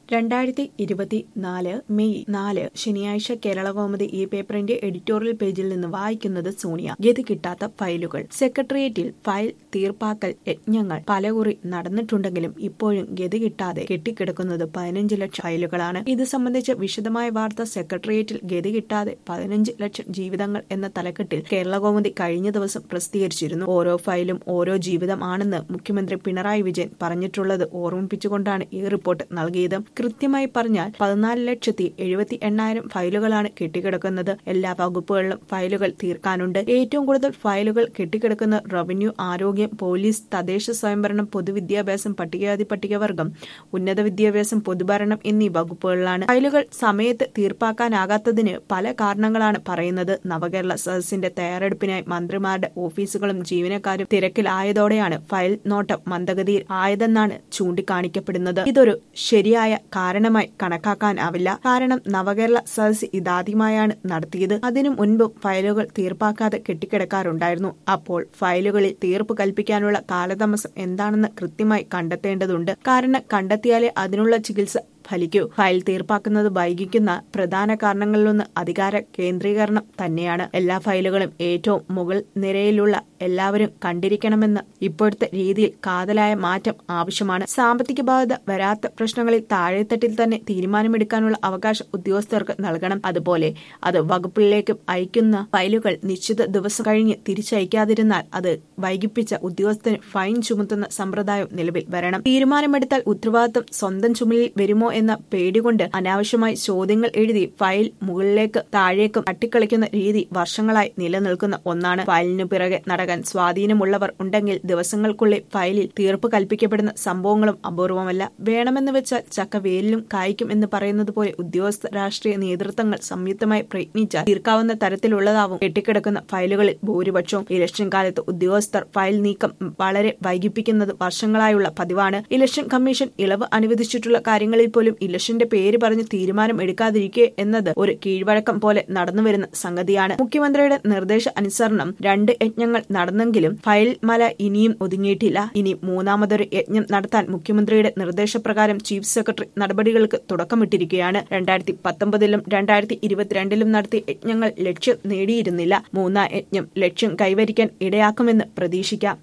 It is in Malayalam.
രണ്ടായിരത്തി ഇരുപത്തിനാല് മെയ് നാല് ശനിയാഴ്ച കേരളകൗമുദി ഈ പേപ്പറിന്റെ എഡിറ്റോറിയൽ പേജിൽ നിന്ന് വായിക്കുന്നത് സോണിയ ഗതി കിട്ടാത്ത ഫയലുകൾ സെക്രട്ടേറിയറ്റിൽ ഫയൽ തീർപ്പാക്കൽ യജ്ഞങ്ങൾ പലകുറി നടന്നിട്ടുണ്ടെങ്കിലും ഇപ്പോഴും ഗതി കിട്ടാതെ കെട്ടിക്കിടക്കുന്നത് പതിനഞ്ച് ലക്ഷം ഫയലുകളാണ് ഇത് സംബന്ധിച്ച് വിശദമായ വാർത്ത സെക്രട്ടേറിയറ്റിൽ ഗതി കിട്ടാതെ പതിനഞ്ച് ലക്ഷം ജീവിതങ്ങൾ എന്ന തലക്കെട്ടിൽ കേരളകൗമുദി കഴിഞ്ഞ ദിവസം പ്രസിദ്ധീകരിച്ചിരുന്നു ഓരോ ഫയലും ഓരോ ജീവിതം ആണെന്ന് മുഖ്യമന്ത്രി പിണറായി വിജയൻ പറഞ്ഞിട്ടുള്ളത് ഓർമ്മിപ്പിച്ചുകൊണ്ടാണ് ഈ റിപ്പോർട്ട് നൽകിയത് കൃത്യമായി പറഞ്ഞാൽ പതിനാല് ലക്ഷത്തി എഴുപത്തി എണ്ണായിരം ഫയലുകളാണ് കെട്ടിക്കിടക്കുന്നത് എല്ലാ വകുപ്പുകളിലും ഫയലുകൾ തീർക്കാനുണ്ട് ഏറ്റവും കൂടുതൽ ഫയലുകൾ കെട്ടിക്കിടക്കുന്ന റവന്യൂ ആരോഗ്യം പോലീസ് തദ്ദേശ സ്വയംഭരണം പൊതുവിദ്യാഭ്യാസം പട്ടികജാതി പട്ടികവർഗം ഉന്നത വിദ്യാഭ്യാസം പൊതുഭരണം എന്നീ വകുപ്പുകളിലാണ് ഫയലുകൾ സമയത്ത് തീർപ്പാക്കാനാകാത്തതിന് പല കാരണങ്ങളാണ് പറയുന്നത് നവകേരള സദസ്സിന്റെ തയ്യാറെടുപ്പിനായി മന്ത്രിമാരുടെ ഓഫീസുകളും ജീവനക്കാരും തിരക്കിലായതോടെയാണ് ഫയൽ നോട്ടം മന്ദഗതിയിൽ ആയതെന്നാണ് ചൂണ്ടിക്കാണിക്കപ്പെടുന്നത് ഇതൊരു ശരിയായ കാരണമായി കണക്കാക്കാനാവില്ല കാരണം നവകേരള സദസ് ഇതാദ്യമായാണ് നടത്തിയത് അതിനു മുൻപും ഫയലുകൾ തീർപ്പാക്കാതെ കെട്ടിക്കിടക്കാറുണ്ടായിരുന്നു അപ്പോൾ ഫയലുകളിൽ തീർപ്പ് കൽപ്പിക്കാനുള്ള കാലതാമസം എന്താണെന്ന് കൃത്യമായി കണ്ടെത്തേണ്ടതുണ്ട് കാരണം കണ്ടെത്തിയാലേ അതിനുള്ള ചികിത്സ ഫലിക്കൂ ഫയൽ തീർപ്പാക്കുന്നത് വൈകിക്കുന്ന പ്രധാന കാരണങ്ങളിലൊന്ന് അധികാര കേന്ദ്രീകരണം തന്നെയാണ് എല്ലാ ഫയലുകളും ഏറ്റവും മുകൾ നിരയിലുള്ള എല്ലാവരും കണ്ടിരിക്കണമെന്ന് ഇപ്പോഴത്തെ രീതിയിൽ കാതലായ മാറ്റം ആവശ്യമാണ് സാമ്പത്തിക ബാധ്യത വരാത്ത പ്രശ്നങ്ങളിൽ താഴെത്തട്ടിൽ തന്നെ തീരുമാനമെടുക്കാനുള്ള അവകാശം ഉദ്യോഗസ്ഥർക്ക് നൽകണം അതുപോലെ അത് വകുപ്പിലേക്ക് അയക്കുന്ന ഫയലുകൾ നിശ്ചിത ദിവസം കഴിഞ്ഞ് തിരിച്ചയക്കാതിരുന്നാൽ അത് വൈകിപ്പിച്ച ഉദ്യോഗസ്ഥന് ഫൈൻ ചുമത്തുന്ന സമ്പ്രദായം നിലവിൽ വരണം തീരുമാനമെടുത്താൽ ഉത്തരവാദിത്തം സ്വന്തം ചുമലിൽ വരുമോ എന്ന പേടികൊണ്ട് അനാവശ്യമായി ചോദ്യങ്ങൾ എഴുതി ഫയൽ മുകളിലേക്ക് താഴേക്കും തട്ടിക്കളിക്കുന്ന രീതി വർഷങ്ങളായി നിലനിൽക്കുന്ന ഒന്നാണ് ഫയലിനു പിറകെ നടക്കാൻ സ്വാധീനമുള്ളവർ ഉണ്ടെങ്കിൽ ദിവസങ്ങൾക്കുള്ളിൽ ഫയലിൽ തീർപ്പ് കൽപ്പിക്കപ്പെടുന്ന സംഭവങ്ങളും അപൂർവമല്ല വേണമെന്ന് വെച്ചാൽ ചക്ക വേലിലും കായ്ക്കും എന്ന് പറയുന്നത് പോലെ ഉദ്യോഗസ്ഥ രാഷ്ട്രീയ നേതൃത്വങ്ങൾ സംയുക്തമായി പ്രയത്നിച്ചാൽ തീർക്കാവുന്ന തരത്തിലുള്ളതാവും കെട്ടിക്കിടക്കുന്ന ഫയലുകളിൽ ഭൂരിപക്ഷവും ഇലക്ഷൻ കാലത്ത് ഉദ്യോഗസ്ഥർ ഫയൽ നീക്കം വളരെ വൈകിപ്പിക്കുന്നത് വർഷങ്ങളായുള്ള പതിവാണ് ഇലക്ഷൻ കമ്മീഷൻ ഇളവ് അനുവദിച്ചിട്ടുള്ള കാര്യങ്ങളിൽ പോലും ഇലക്ഷന്റെ പേര് പറഞ്ഞ് തീരുമാനം എടുക്കാതിരിക്കുക എന്നത് ഒരു കീഴ്വഴക്കം പോലെ നടന്നുവരുന്ന സംഗതിയാണ് മുഖ്യമന്ത്രിയുടെ നിർദ്ദേശ അനുസരണം രണ്ട് യജ്ഞങ്ങൾ നടന്നെങ്കിലും ഫയൽ മല ഇനിയും ഒതുങ്ങിയിട്ടില്ല ഇനി മൂന്നാമതൊരു യജ്ഞം നടത്താൻ മുഖ്യമന്ത്രിയുടെ നിർദ്ദേശപ്രകാരം ചീഫ് സെക്രട്ടറി നടപടികൾക്ക് തുടക്കമിട്ടിരിക്കുകയാണ് രണ്ടായിരത്തി പത്തൊമ്പതിലും രണ്ടായിരത്തി ഇരുപത്തിരണ്ടിലും നടത്തിയ യജ്ഞങ്ങൾ ലക്ഷ്യം നേടിയിരുന്നില്ല മൂന്നാം യജ്ഞം ലക്ഷ്യം കൈവരിക്കാൻ ഇടയാക്കുമെന്ന് പ്രതീക്ഷിക്കാം